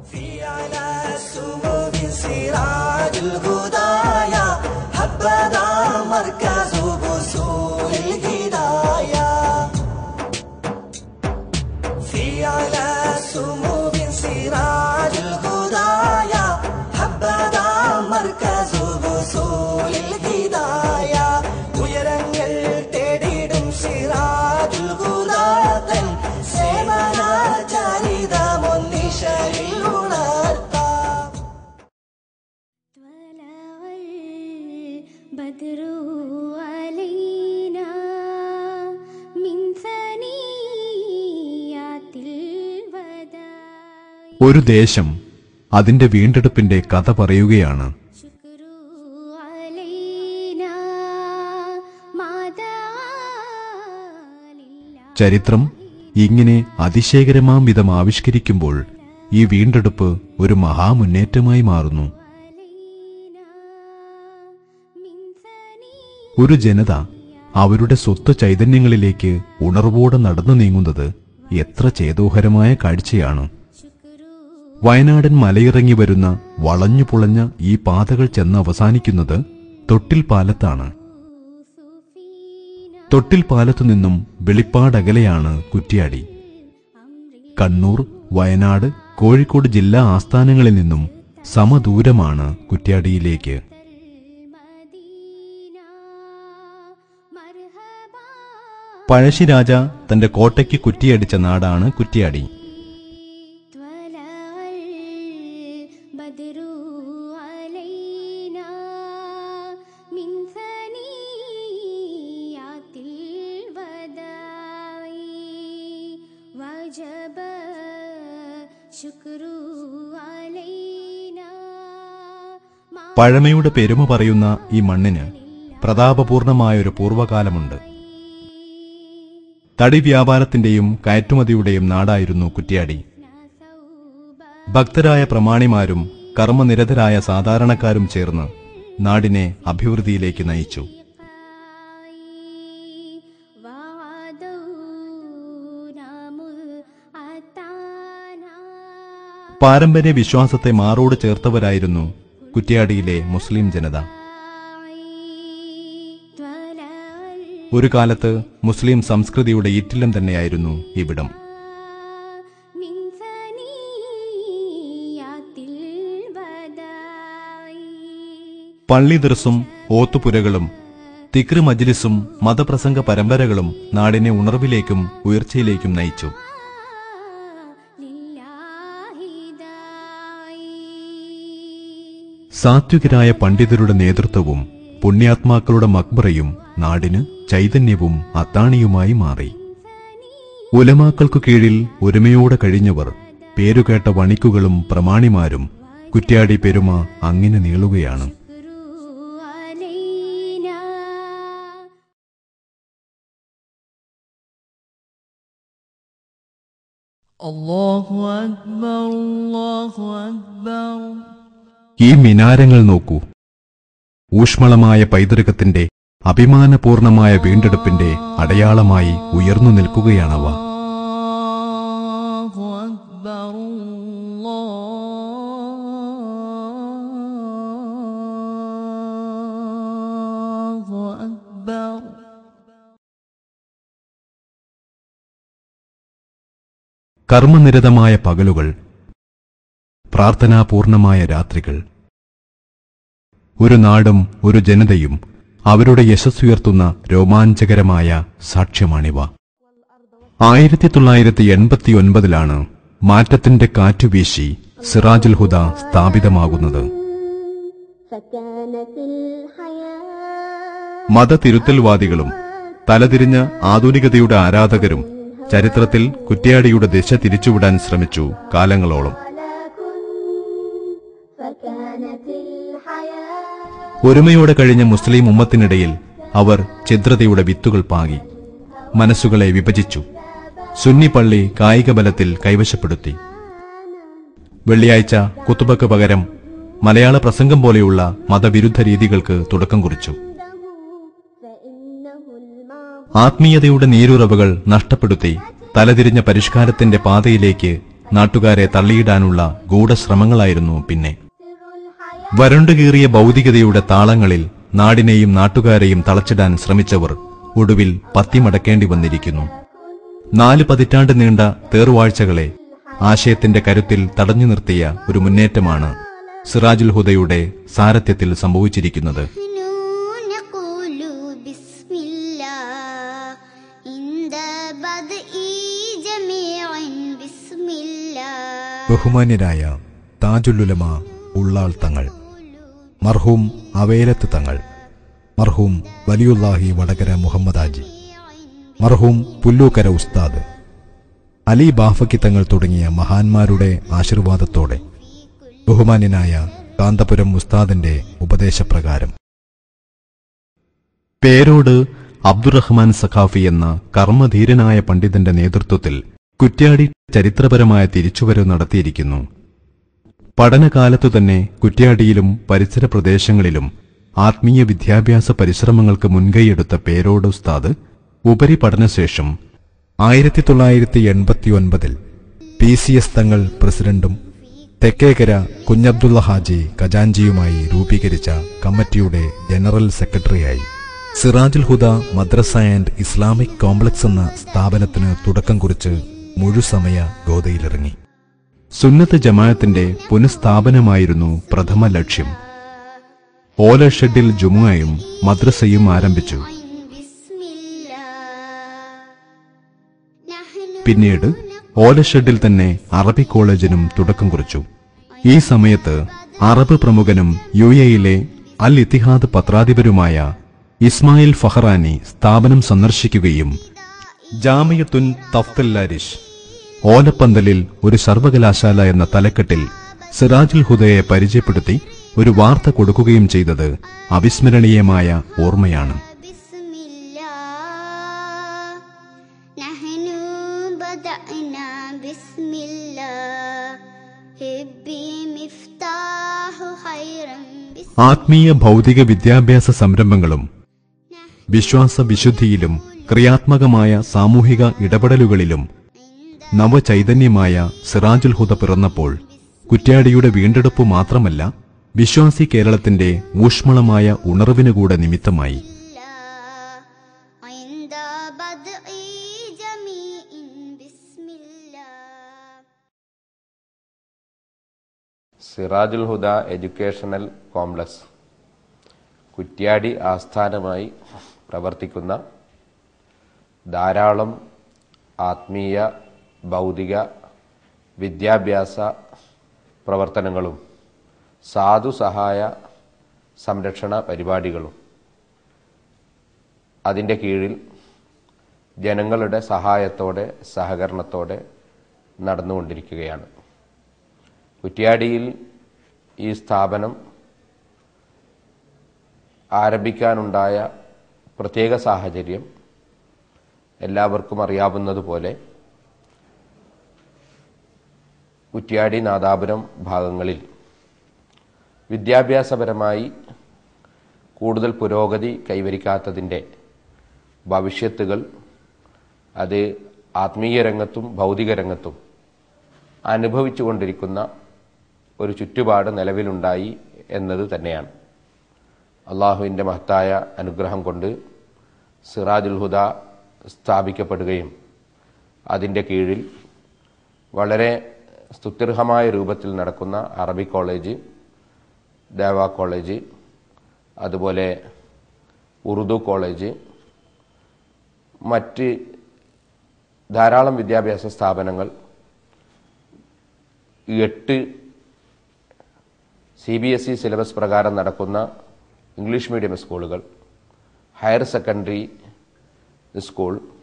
في على السمو سراج الهدايا حبذا مركز بصول الهدايا في على السمو سراج الهدايا حبذا مركز بصول الهدايا ഉയരങ്ങൾ തേടിടും സിറാജുൽ ഹുദാതൻ സേവന ചരിതമൊന്നിശയിൽ ഉണർത്താം طلع البدر علينا من ثنيات الوداع ഒരു ദേശം അതിന്റെ വീണ്ടെടുപ്പിന്റെ കഥ പറയുകയാണ് شكر علينا ما دعا لله ചരിത്രം ഇങ്ങനെ അതിശയകരമാം വിധം ആവിഷ്കരിക്കുമ്പോൾ ഈ വീണ്ടെടുപ്പ് ഒരു മഹാമുന്നേറ്റമായി മാറുന്നു علينا من ثنيات ഒരു ജനത അവരുടെ സ്വത്ത് ചൈതന്യങ്ങളിലേക്ക് ഉണർവോടെ നടന്നു നീങ്ങുന്നത് എത്ര ചേതോഹരമായ കാഴ്ചയാണ് شكر വയനാടൻ മലയിറങ്ങി വരുന്ന വളഞ്ഞു പുളഞ്ഞ ഈ പാതകൾ ചെന്ന് അവസാനിക്കുന്നത് തൊട്ടിൽ പാലത്താണ് فينا തൊട്ടിൽ പാലത്തു നിന്നും വെളിപ്പാടകലെയാണ് കുറ്റ്യാടി കണ്ണൂർ വയനാട് കോഴിക്കോട് ജില്ലാ ആസ്ഥാനങ്ങളിൽ നിന്നും സമദൂരമാണ് കുറ്റ്യാടിയിലേക്ക് المدينة مرحبا പഴശ്ശിരാജ തന്റെ കോട്ടയ്ക്ക് കുറ്റിയടിച്ച നാടാണ് കുറ്റ്യാടി طلع البدر علينا من ثنيات الوداع وجب شكر علينا ما പഴമയുടെ പെരുമ പറയുന്ന ഈ മണ്ണിന് പ്രതാപപൂർണമായൊരു പൂർവ്വകാലമുണ്ട് തടി വ്യാപാരത്തിന്റെയും കയറ്റുമതിയുടെയും നാടായിരുന്നു കുറ്റ്യാടി ثوبا ഭക്തരായ പ്രമാണിമാരും കർമ്മനിരതരായ സാധാരണക്കാരും ചേർന്ന് നാടിനെ അഭിവൃദ്ധിയിലേക്ക് നയിച്ചു പാരമ്പര്യ വിശ്വാസത്തെ മാറോട് ചേർത്തവരായിരുന്നു കുറ്റ്യാടിയിലെ മുസ്ലിം ജനത ഒരു കാലത്ത് മുസ്ലിം സംസ്കൃതിയുടെ ഈറ്റില്ലം തന്നെയായിരുന്നു ഇവിടം പള്ളി ദർസും ഓത്തുപുരകളും തിക്ര് മജ്ലിസും മതപ്രസംഗ പരമ്പരകളും നാടിനെ ഉണർവിലേക്കും ഉയർച്ചയിലേക്കും നയിച്ചു സാത്വികരായ പണ്ഡിതരുടെ നേതൃത്വവും പുണ്യാത്മാക്കളുടെ മക്ബറയും നാടിന് ചൈതന്യവും അത്താണിയുമായി മാറി ഉലമാക്കൾക്കു കീഴിൽ ഒരുമയോടെ കഴിഞ്ഞവർ പേരുകേട്ട വണിക്കുകളും പ്രമാണിമാരും കുറ്റ്യാടി പെരുമ അങ്ങനെ നീളുകയാണ് الله أكبر الله أكبر ഈ മിനാരങ്ങൾ നോക്കൂ ഊഷ്മളമായ പൈതൃകത്തിന്റെ അഭിമാനപൂർണമായ വീണ്ടെടുപ്പിന്റെ അടയാളമായി ഉയർന്നു നിൽക്കുകയാണവ الله أكبر الله أكبر കർമ്മനിരതമായ പകലുകൾ പ്രാർത്ഥനാപൂർണമായ രാത്രികൾ ഒരു നാടും ഒരു ജനതയും അവരുടെ യശസ്സുയർത്തുന്ന രോമാഞ്ചകരമായ സാക്ഷ്യമാണിവ ആയിരത്തി തൊള്ളായിരത്തി എൺപത്തിയൊൻപതിലാണ് മാറ്റത്തിന്റെ കാറ്റുവീശി സിറാജുൽ ഹുദ സ്ഥാപിതമാകുന്നത് فكانت الحياة മതതിരുത്തൽവാദികളും തലതിരിഞ്ഞ ആധുനികതയുടെ ആരാധകരും ചരിത്രത്തിൽ കുറ്റ്യാടിയുടെ ദിശ തിരിച്ചുവിടാൻ ശ്രമിച്ചു കാലങ്ങളോളം فكانت الحياة ഒരുമയോടെ കഴിഞ്ഞ മുസ്ലിം ഉമ്മത്തിനിടയിൽ അവർ ഛിദ്രതയുടെ വിത്തുകൾ പാകി മനസ്സുകളെ വിഭജിച്ചു സുന്നി പള്ളി കായിക ബലത്തിൽ കൈവശപ്പെടുത്തി വെള്ളിയാഴ്ച കുത്തുബക്ക് പകരം മലയാള പ്രസംഗം പോലെയുള്ള മതവിരുദ്ധ രീതികൾക്ക് തുടക്കം കുറിച്ചു فإنه الماضي ആത്മീയതയുടെ നീരുറവുകൾ നഷ്ടപ്പെടുത്തി തലതിരിഞ്ഞ പരിഷ്കാരത്തിന്റെ പാതയിലേക്ക് നാട്ടുകാരെ തള്ളിയിടാനുള്ള ഗൂഢശ്രമങ്ങളായിരുന്നു പിന്നെ വരണ്ടുകീറിയ ഭൗതികതയുടെ താളങ്ങളിൽ നാടിനെയും നാട്ടുകാരെയും തളച്ചിടാൻ ശ്രമിച്ചവർ ഒടുവിൽ പത്തിമടക്കേണ്ടി വന്നിരിക്കുന്നു നാല് പതിറ്റാണ്ട് നീണ്ട തേർവാഴ്ചകളെ ആശയത്തിന്റെ കരുത്തിൽ തടഞ്ഞു നിർത്തിയ ഒരു മുന്നേറ്റമാണ് സിറാജുൽ ഹുദയുടെ സാരഥ്യത്തിൽ സംഭവിച്ചിരിക്കുന്നത് نقول بسم الله عند بدء جميع بسم الله ബഹുമാന്യരായ താജുല്ലുലമ ഉള്ളാൾ തങ്ങൾ മർഹൂം അവേലത്ത് തങ്ങൾ മർഹൂം വലിയുല്ലാഹി വടകര മുഹമ്മദ് ആജി മർഹൂം പുല്ലൂക്കര ഉസ്താദ് അലി ബാഫക്കി തങ്ങൾ തുടങ്ങിയ മഹാന്മാരുടെ ആശീർവാദത്തോടെ ബഹുമാന്യനായ കാന്തപുരം ഉസ്താദിന്റെ ഉപദേശപ്രകാരം പേരോട് അബ്ദുറഹ്മാൻ സഖാഫി എന്ന കർമ്മധീരനായ പണ്ഡിതന്റെ നേതൃത്വത്തിൽ കുറ്റ്യാടി ചരിത്രപരമായ തിരിച്ചുവരവ് നടത്തിയിരിക്കുന്നു പഠനകാലത്തു തന്നെ കുറ്റ്യാടിയിലും പരിസര പ്രദേശങ്ങളിലും ആത്മീയ വിദ്യാഭ്യാസ പരിശ്രമങ്ങൾക്ക് മുൻകൈയെടുത്ത പേരോട് ഉസ്താദ് ഉപരിപഠനശേഷം ആയിരത്തി തൊള്ളായിരത്തി എൺപത്തി ഒൻപതിൽ പി സി എസ് തങ്ങൾ പ്രസിഡന്റും തെക്കേക്കര കുഞ്ഞബ്ദുള്ള ഹാജി ഖജാൻജിയുമായി രൂപീകരിച്ച കമ്മിറ്റിയുടെ ജനറൽ സെക്രട്ടറിയായി Sirajul Huda Madrasa and Islamic complex എന്ന സ്ഥാപനത്തിന് തുടക്കം കുറിച്ച് മുഴുസമയ ഗോതയിലിറങ്ങി സുന്നത്ത് ജമാഅത്തിന്റെ പുനഃസ്ഥാപനമായിരുന്നു പ്രഥമ ലക്ഷ്യം ഓല ഷെഡിൽ ജുമുഅയും മദ്രസയും ആരംഭിച്ചു بسم الله نحن പിന്നീട് ഓലഷെഡിൽ തന്നെ അറബി കോളേജിനും തുടക്കം കുറിച്ചു ഈ സമയത്ത് അറബ് പ്രമുഖനും യു എയിലെ അൽ ഇത്തിഹാദ് പത്രാധിപരുമായ ഇസ്മായിൽ ഫഹറാനി സ്ഥാപനം സന്ദർശിക്കുകയും ജാമിയത്തുൻ തഫ്തല്ലാരിഷ് ഓലപ്പന്തലിൽ ഒരു സർവകലാശാല എന്ന തലക്കെട്ടിൽ സിറാജുൽ ഹുദയെ പരിചയപ്പെടുത്തി ഒരു വാർത്ത കൊടുക്കുകയും ചെയ്തത് അവിസ്മരണീയമായ ഓർമ്മയാണ് بسم الله نحن بدأنا بسم الله هبي مفتاح خيرا بسم ആത്മീയ ഭൗതിക വിദ്യാഭ്യാസ സംരംഭങ്ങളും വിശ്വാസ വിശുദ്ധിയിലും ക്രിയാത്മകമായ സാമൂഹിക ഇടപെടലുകളിലും നവചൈതന്യമായ സിറാജുൽ ഹുദ പിറന്നപ്പോൾ കുറ്റ്യാടിയുടെ വീണ്ടെടുപ്പ് മാത്രമല്ല വിശ്വാസി കേരളത്തിന്റെ ഊഷ്മളമായ ഉണർവിനുകൂടെ നിമിത്തമായി الله عند بدء جميع بسم الله സിറാജുൽ ഹുദ എഡ്യൂക്കേഷണൽ കോംപ്ലക്സ് കുറ്റ്യാടി ആസ്ഥാനമായി പ്രവർത്തിക്കുന്ന ധാരാളം ആത്മീയ ഭൗതിക വിദ്യാഭ്യാസ പ്രവർത്തനങ്ങളും സാധു സഹായ സംരക്ഷണ പരിപാടികളും അതിൻ്റെ കീഴിൽ ജനങ്ങളുടെ സഹായത്തോടെ സഹകരണത്തോടെ നടന്നുകൊണ്ടിരിക്കുകയാണ് കുറ്റ്യാടിയിൽ ഈ സ്ഥാപനം ആരംഭിക്കാനുണ്ടായ പ്രത്യേക സാഹചര്യം എല്ലാവർക്കും അറിയാവുന്നതുപോലെ കുറ്റ്യാടി നാദാപുരം ഭാഗങ്ങളിൽ വിദ്യാഭ്യാസപരമായി കൂടുതൽ പുരോഗതി കൈവരിക്കാത്തതിൻ്റെ ഭവിഷ്യത്തുകൾ അത് ആത്മീയ രംഗത്തും ഭൗതിക രംഗത്തും അനുഭവിച്ചുകൊണ്ടിരിക്കുന്ന ഒരു ചുറ്റുപാട് നിലവിലുണ്ടായി എന്നത് തന്നെയാണ് അള്ളാഹുവിൻ്റെ മഹത്തായ അനുഗ്രഹം കൊണ്ട് സിറാജുൽ ഹുദ സ്ഥാപിക്കപ്പെടുകയും അതിൻ്റെ കീഴിൽ വളരെ സ്തുത്യർഹമായ രൂപത്തിൽ നടക്കുന്ന അറബി കോളേജ് ദേവ കോളേജ് അതുപോലെ ഉറുദു കോളേജ് മറ്റ് ധാരാളം വിദ്യാഭ്യാസ സ്ഥാപനങ്ങൾ എട്ട് C B S E syllabus പ്രകാരം നടക്കുന്ന ഇംഗ്ലീഷ് മീഡിയം സ്കൂളുകൾ ഹയർ സെക്കൻഡറി സ്കൂൾ